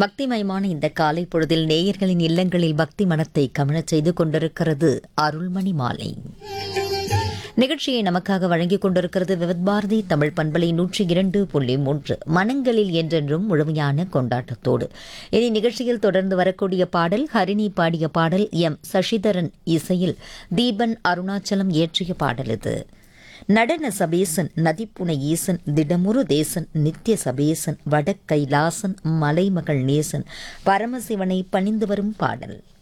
பக்திமயமான இந்த காலை பொழுதில் நேயர்களின் இல்லங்களில் பக்தி மனத்தை கமழச் செய்து கொண்டிருக்கிறது அருள்மணி மாலை நிகழ்ச்சியை நமக்காக வழங்கிக் கொண்டிருக்கிறது விவத் பாரதி தமிழ் பண்பலை நூற்றி இரண்டு புள்ளி மூன்று மனங்களில் என்றென்றும் முழுமையான கொண்டாட்டத்தோடு இனி நிகழ்ச்சியில் தொடர்ந்து வரக்கூடிய பாடல் ஹரிணி பாடிய பாடல் எம் சசிதரன் இசையில் தீபன் அருணாச்சலம் இயற்றிய பாடல் இது நடன சபேசன் நதிப்புனை ஈசன் திடமுரு தேசன் நித்திய சபேசன் வடக் கைலாசன் மலைமகள் நேசன் பரமசிவனை பணிந்து வரும் பாடல்